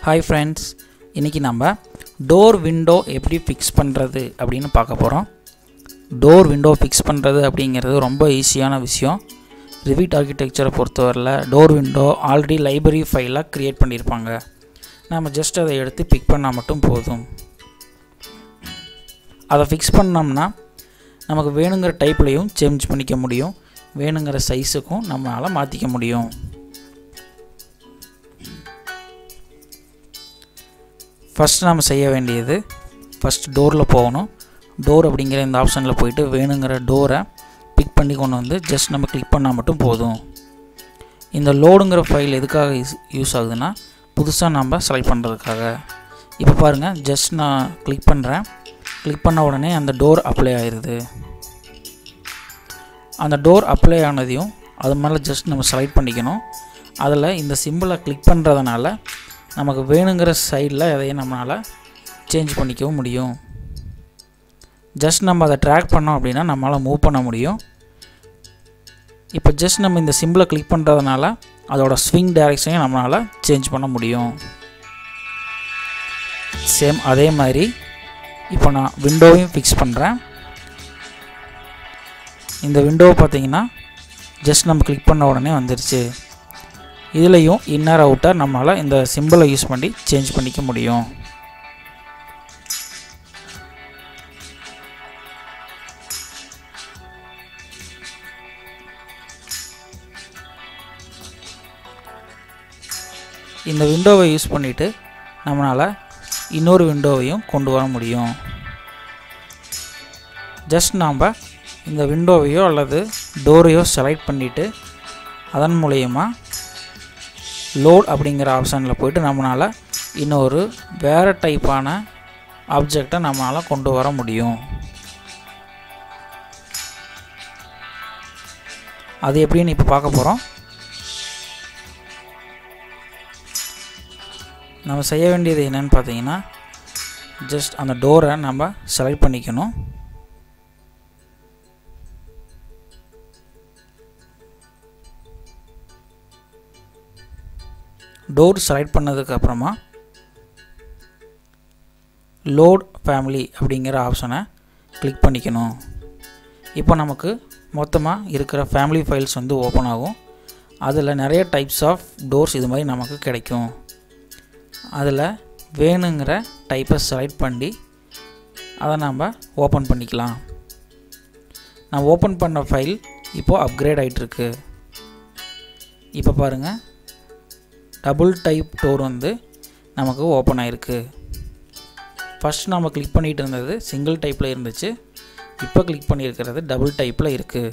hi friends இன்றைக்கி நம்ம door window எப்படி ஃபிக்ஸ் பண்ணுறது அப்படின்னு பார்க்க போகிறோம் டோர் விண்டோ ஃபிக்ஸ் பண்ணுறது அப்படிங்கிறது ரொம்ப ஈஸியான விஷயம் ரிவிட் ஆர்கிடெக்சரை பொறுத்தவரையில் டோர் விண்டோ ஆல்ரெடி லைப்ரரி ஃபைலாக க்ரியேட் பண்ணியிருப்பாங்க நம்ம ஜஸ்ட் அதை எடுத்து பிக் பண்ணால் மட்டும் போதும் அதை ஃபிக்ஸ் பண்ணோம்னா நமக்கு வேணுங்கிற டைப்லையும் சேஞ்ச் பண்ணிக்க முடியும் வேணுங்கிற சைஸுக்கும் நம்மளால் மாற்றிக்க முடியும் ஃபஸ்ட் நம்ம செய்ய வேண்டியது ஃபஸ்ட் டோரில் போகணும் டோர் அப்படிங்கிற இந்த ஆப்ஷனில் போயிட்டு வேணுங்கிற டோரை பிக் பண்ணி கொண்டு வந்து ஜஸ்ட் நம்ம கிளிக் பண்ணால் மட்டும் போதும் இந்த லோடுங்கிற ஃபைல் எதுக்காக யூஸ் யூஸ் ஆகுதுன்னா புதுசாக நம்ம செலக்ட் பண்ணுறதுக்காக இப்போ பாருங்கள் ஜஸ்ட் நான் கிளிக் பண்ணுறேன் கிளிக் பண்ண உடனே அந்த டோர் அப்ளை ஆயிடுது அந்த டோர் அப்ளை ஆனதையும் அது மேலே ஜஸ்ட் நம்ம செலக்ட் பண்ணிக்கணும் அதில் இந்த சிம்பிளை கிளிக் பண்ணுறதுனால நமக்கு வேணுங்கிற சைடில் எதையும் நம்மளால் சேஞ்ச் பண்ணிக்கவும் முடியும் ஜஸ்ட் நம்ம அதை ட்ராக் பண்ணோம் அப்படின்னா நம்மளால் மூவ் பண்ண முடியும் இப்போ ஜஸ்ட் நம்ம இந்த சிம்பிளை கிளிக் பண்ணுறதுனால அதோட ஸ்விங் டைரெக்ஷனையும் நம்மளால் சேஞ்ச் பண்ண முடியும் சேம் அதே மாதிரி இப்போ நான் விண்டோவையும் ஃபிக்ஸ் பண்ணுறேன் இந்த விண்டோவை பார்த்தீங்கன்னா ஜஸ்ட் நம்ம கிளிக் பண்ண உடனே வந்துருச்சு இதுலேயும் இன்னர் அவுட்டர் நம்மளால் இந்த சிம்பிளை யூஸ் பண்ணி சேஞ்ச் பண்ணிக்க முடியும் இந்த விண்டோவை யூஸ் பண்ணிவிட்டு நம்மளால் இன்னொரு விண்டோவையும் கொண்டு வர முடியும் ஜஸ்ட் நாம் இந்த விண்டோவையோ அல்லது டோரையோ செலக்ட் பண்ணிவிட்டு அதன் மூலயமா லோட் அப்படிங்கிற ஆப்ஷனில் போயிட்டு நம்மளால் இன்னொரு வேறு டைப்பான ஆப்ஜெக்டை நம்மளால் கொண்டு வர முடியும் அது எப்படின்னு இப்போ பார்க்க போகிறோம் நம்ம செய்ய வேண்டியது என்னன்னு பார்த்தீங்கன்னா ஜஸ்ட் அந்த டோரை நம்ம செலக்ட் பண்ணிக்கணும் டோர் செலக்ட் பண்ணதுக்கு அப்புறமா லோட் ஃபேமிலி அப்படிங்கிற ஆப்ஷனை கிளிக் பண்ணிக்கணும் இப்போ நமக்கு மொத்தமாக இருக்கிற ஃபேமிலி ஃபைல்ஸ் வந்து ஓப்பன் ஆகும் அதில் நிறைய டைப்ஸ் ஆஃப் டோர்ஸ் இது மாதிரி நமக்கு கிடைக்கும் அதில் வேணுங்கிற டைப்பை செலக்ட் பண்ணி அதை நம்ம ஓப்பன் பண்ணிக்கலாம் நான் ஓப்பன் பண்ண ஃபைல் இப்போது அப்கிரேட் ஆகிட்டுருக்கு இப்போ பாருங்கள் டபுள் டைப் டோர் வந்து நமக்கு ஓப்பன் ஆகிருக்கு ஃபஸ்ட் நம்ம கிளிக் பண்ணிகிட்டு இருந்தது சிங்கிள் டைப்பில் இருந்துச்சு இப்போ கிளிக் பண்ணியிருக்கிறது டபுள் டைப்பில் இருக்குது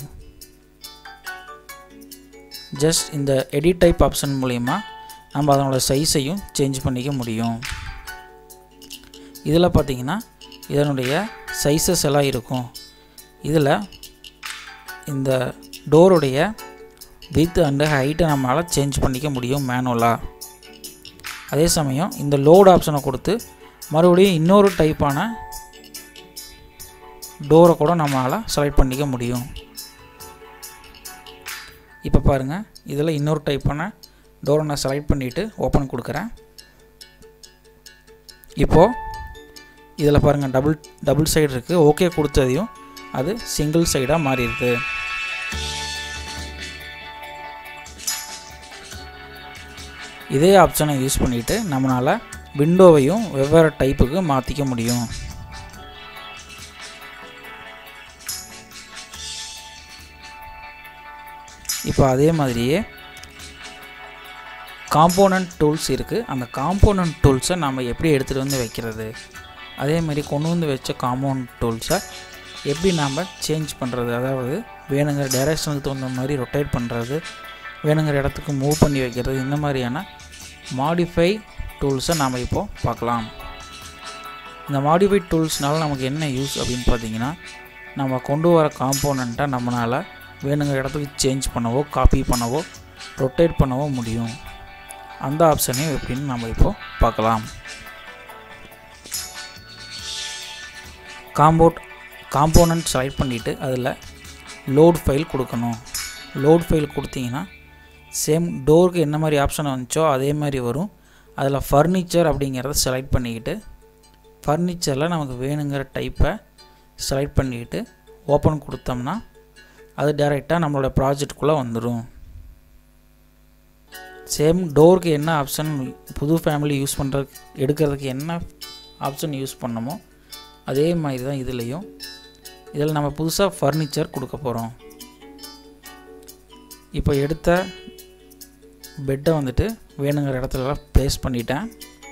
ஜஸ்ட் இந்த எடிட் டைப் ஆப்ஷன் மூலிமா நம்ம அதனோட சைஸையும் சேஞ்ச் பண்ணிக்க முடியும் இதில் பார்த்திங்கன்னா இதனுடைய சைஸஸ் எல்லாம் இருக்கும் இதில் இந்த டோருடைய வித் அண்டு ஹைட்டை நம்மளால் சேஞ்ச் பண்ணிக்க முடியும் மேனுவலாக அதே சமயம் இந்த லோட் ஆப்ஷனை கொடுத்து மறுபடியும் இன்னொரு டைப்பான டோரை கூட நம்மளால் செலக்ட் பண்ணிக்க முடியும் இப்போ பாருங்கள் இதில் இன்னொரு டைப்பான டோரை நான் செலக்ட் பண்ணிவிட்டு ஓப்பன் கொடுக்குறேன் இப்போது இதில் பாருங்கள் டபுள் டபுள் சைடு இருக்குது ஓகே கொடுத்ததையும் அது சிங்கிள் சைடாக மாறிடுது இதே ஆப்ஷனை யூஸ் பண்ணிவிட்டு நம்மளால் விண்டோவையும் வெவ்வேறு டைப்புக்கு மாற்றிக்க முடியும் இப்போ அதே மாதிரியே காம்போனன்ட் டூல்ஸ் இருக்குது அந்த காம்போனன்ட் டூல்ஸை நம்ம எப்படி எடுத்துகிட்டு வந்து வைக்கிறது அதே மாதிரி கொண்டு வந்து வச்ச காம்பவுண்ட் டூல்ஸை எப்படி நாம் சேஞ்ச் பண்ணுறது அதாவது வேணுங்கிற டைரெக்ஷனுக்கு தகுந்த மாதிரி ரொட்டேட் பண்ணுறது வேணுங்கிற இடத்துக்கு மூவ் பண்ணி வைக்கிறது இந்த மாதிரியான மாடிஃபை டூல்ஸை நாம் இப்போது பார்க்கலாம் இந்த மாடிஃபை டூல்ஸ்னால நமக்கு என்ன யூஸ் அப்படின்னு பார்த்தீங்கன்னா நம்ம கொண்டு வர காம்போனண்ட்டை நம்மளால் வேணுங்கிற இடத்துக்கு சேஞ்ச் பண்ணவோ காப்பி பண்ணவோ ரொட்டேட் பண்ணவோ முடியும் அந்த ஆப்ஷனையும் எப்படின்னு நம்ம இப்போது பார்க்கலாம் காம்போட் காம்போனன்ட் செலக்ட் பண்ணிவிட்டு அதில் லோட் ஃபைல் கொடுக்கணும் லோட் ஃபைல் கொடுத்தீங்கன்னா சேம் டோருக்கு என்ன மாதிரி ஆப்ஷன் வந்துச்சோ அதே மாதிரி வரும் அதில் ஃபர்னிச்சர் அப்படிங்கிறத செலக்ட் பண்ணிக்கிட்டு ஃபர்னிச்சரில் நமக்கு வேணுங்கிற டைப்பை செலக்ட் பண்ணிக்கிட்டு ஓப்பன் கொடுத்தோம்னா அது டேரெக்டாக நம்மளோட ப்ராஜெக்ட்குள்ளே வந்துடும் சேம் டோருக்கு என்ன ஆப்ஷன் புது ஃபேமிலி யூஸ் பண்ணுறதுக்கு எடுக்கிறதுக்கு என்ன ஆப்ஷன் யூஸ் பண்ணமோ அதே மாதிரி தான் இதுலேயும் இதில் நம்ம புதுசாக ஃபர்னிச்சர் கொடுக்க போகிறோம் இப்போ எடுத்த பெட்டை வந்துட்டு வேணுங்கிற இடத்துலலாம் ப்ளேஸ் பண்ணிட்டேன்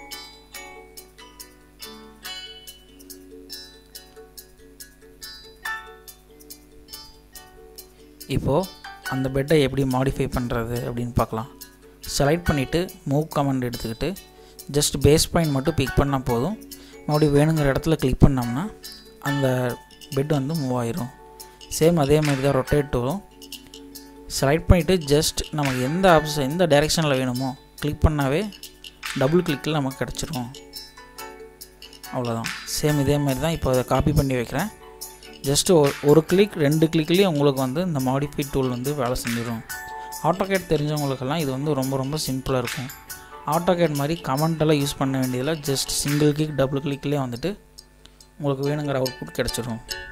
இப்போது அந்த பெட்டை எப்படி மாடிஃபை பண்ணுறது அப்படின்னு பார்க்கலாம் செலக்ட் பண்ணிவிட்டு மூவ் கமெண்ட் எடுத்துக்கிட்டு ஜஸ்ட் பேஸ் பாயிண்ட் மட்டும் பிக் பண்ணால் போதும் மறுபடியும் வேணுங்கிற இடத்துல கிளிக் பண்ணோம்னா அந்த பெட் வந்து மூவ் ஆயிரும் சேம் அதே மாதிரி தான் ரொட்டேட் டூலும் செலக்ட் பண்ணிவிட்டு ஜஸ்ட் நமக்கு எந்த ஆப்ஷன் எந்த டைரெக்ஷனில் வேணுமோ கிளிக் பண்ணாவே டபுள் கிளிக்கில் நமக்கு கிடச்சிரும் அவ்வளோதான் சேம் இதே மாதிரி தான் இப்போ அதை காப்பி பண்ணி வைக்கிறேன் ஜஸ்ட்டு ஒரு ஒரு கிளிக் ரெண்டு கிளிக்லேயும் உங்களுக்கு வந்து இந்த மாடிஃபை டூல் வந்து வேலை செஞ்சிடும் ஆட்டோகேட் தெரிஞ்சவங்களுக்கெல்லாம் இது வந்து ரொம்ப ரொம்ப சிம்பிளாக இருக்கும் ஆட்டோகேட் மாதிரி கமெண்டெல்லாம் யூஸ் பண்ண வேண்டியதில் ஜஸ்ட் சிங்கிள் கிளிக் டபுள் கிளிக்லேயே வந்துட்டு உங்களுக்கு வேணுங்கிற அவுட்புட் கிடச்சிரும்